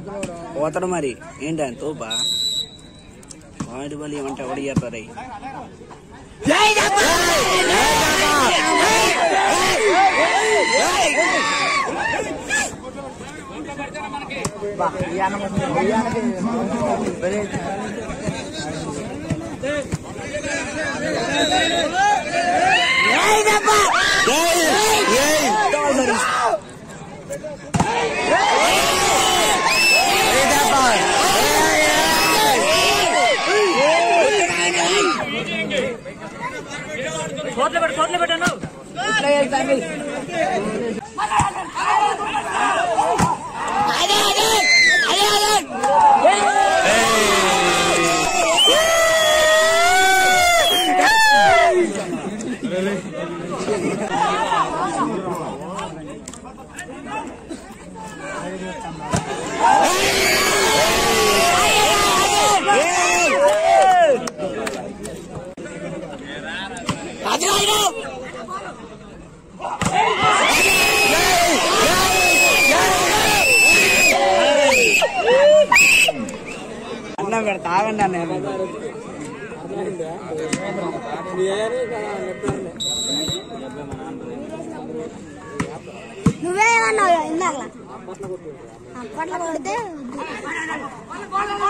పోతాడు మరి ఏంటి ఆయన తోపా బాహుబలి ఏమంటే ఎవడు చేస్తారై అన్నం పెడతా ఆగండి అన్న నువ్వే ఏమన్నావు ఇందాక అప్పట్లో కొడితే